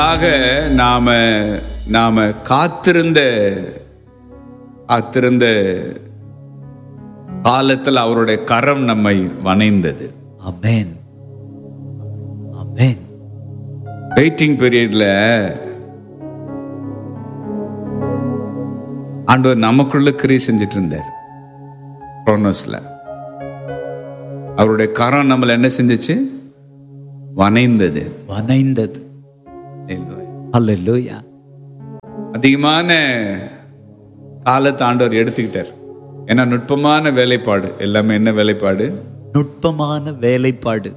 ஆக நாம நாம காத்திருந்த காத்திருந்த காலத்தில் அவருடைய கரம் நம்மை வணைந்தது அமேன் அமேன் வெயிட்டிங் பீரியட்ல ஆண்டவர் நமக்குள்ள கிரியை செஞ்சுட்டு இருந்தார் குரோனோஸ்ல அவருடைய கரம் நம்மளை என்ன செஞ்சுச்சு வணைந்தது வனைந்தது அல்லேலூயா அதிகமான காலத்தை ஆண்டவர் எடுத்துக்கிட்டார் ஏன்னா நுட்பமான வேலைப்பாடு எல்லாமே என்ன வேலைப்பாடு நுட்பமான வேலைப்பாடு